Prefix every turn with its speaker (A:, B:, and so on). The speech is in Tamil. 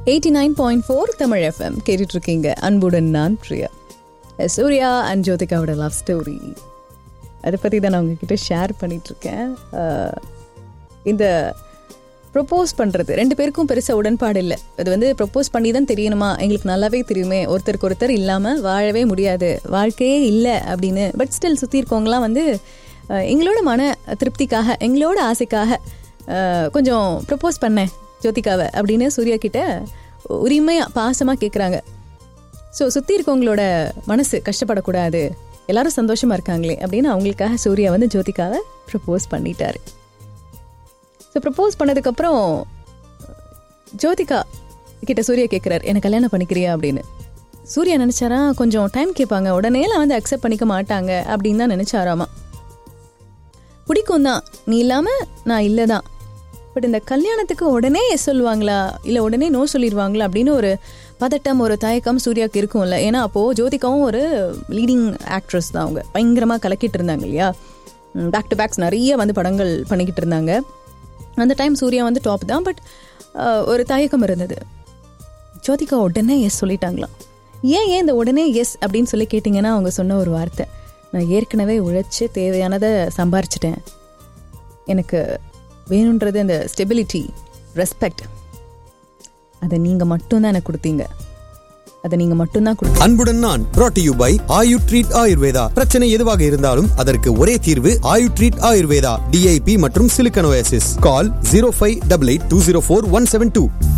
A: eighty nine point four Tamil FM கேட்டுட்டு இருக்கீங்க அன்புடன் நான் பிரியா சூர்யா அண்ட் ஜோதிகாவோட லவ் ஸ்டோரி அதை பற்றி தான் நான் உங்ககிட்ட ஷேர் பண்ணிகிட்ருக்கேன் இந்த ப்ரொப்போஸ் பண்ணுறது ரெண்டு பேருக்கும் பெருசாக உடன்பாடு இல்லை அது வந்து ப்ரொப்போஸ் பண்ணி தான் தெரியணுமா எங்களுக்கு நல்லாவே தெரியுமே ஒருத்தருக்கு ஒருத்தர் இல்லாமல் வாழவே முடியாது வாழ்க்கையே இல்லை அப்படின்னு பட் ஸ்டில் சுற்றி இருக்கவங்களாம் வந்து அஹ், எங்களோட மன திருப்திக்காக எங்களோட ஆசைக்காக அஹ், கொஞ்சம் ப்ரொப்போஸ் பண்ணேன் ஜோதிகாவை அப்படின்னு சூர்யா கிட்ட உரிமையாக பாசமாக கேட்குறாங்க ஸோ சுற்றி இருக்கவங்களோட மனசு கஷ்டப்படக்கூடாது எல்லாரும் சந்தோஷமா இருக்காங்களே அப்படின்னு அவங்களுக்காக சூர்யா வந்து ஜோதிகாவை ப்ரப்போஸ் பண்ணிட்டாரு ஸோ ப்ரப்போஸ் பண்ணதுக்கப்புறம் ஜோதிகா கிட்ட சூர்யா கேட்குறாரு என்ன கல்யாணம் பண்ணிக்கிறியா அப்படின்னு சூர்யா நினச்சாரா கொஞ்சம் டைம் கேட்பாங்க உடனேலாம் வந்து அக்செப்ட் பண்ணிக்க மாட்டாங்க அப்படின்னு தான் நினச்சாராமா பிடிக்கும் தான் நீ இல்லாமல் நான் இல்லை தான் பட் இந்த கல்யாணத்துக்கு உடனே எஸ் சொல்லுவாங்களா இல்லை உடனே நோ சொல்லிடுவாங்களா அப்படின்னு ஒரு பதட்டம் ஒரு தயக்கம் சூர்யாவுக்கு இருக்கும்ல ஏன்னா அப்போது ஜோதிகாவும் ஒரு லீடிங் ஆக்ட்ரஸ் தான் அவங்க பயங்கரமாக கலக்கிட்டு இருந்தாங்க இல்லையா பேக் டு பேக்ஸ் நிறைய வந்து படங்கள் பண்ணிக்கிட்டு இருந்தாங்க அந்த டைம் சூர்யா வந்து டாப் தான் பட் ஒரு தயக்கம் இருந்தது ஜோதிகா உடனே எஸ் சொல்லிட்டாங்களாம் ஏன் ஏன் இந்த உடனே எஸ் அப்படின்னு சொல்லி கேட்டிங்கன்னா அவங்க சொன்ன ஒரு வார்த்தை நான் ஏற்கனவே உழைச்சி தேவையானதை சம்பாரிச்சிட்டேன் எனக்கு வேணுன்றது அந்த ஸ்டெபிலிட்டி ரெஸ்பெக்ட் அதை நீங்கள் மட்டும்தான் எனக்கு கொடுத்தீங்க அதை நீங்கள் மட்டும்தான் கொடுத்தீங்க
B: அன்புடன் நான் brought to you by Ayu treat Ayurveda பிரச்சனை எதுவாக இருந்தாலும் அதற்கு ஒரே தீர்வு ஆயு ட்ரீட் ஆயுர்வேதா டிஐபி மற்றும் silicosis call zero five double eight two zero four one seven two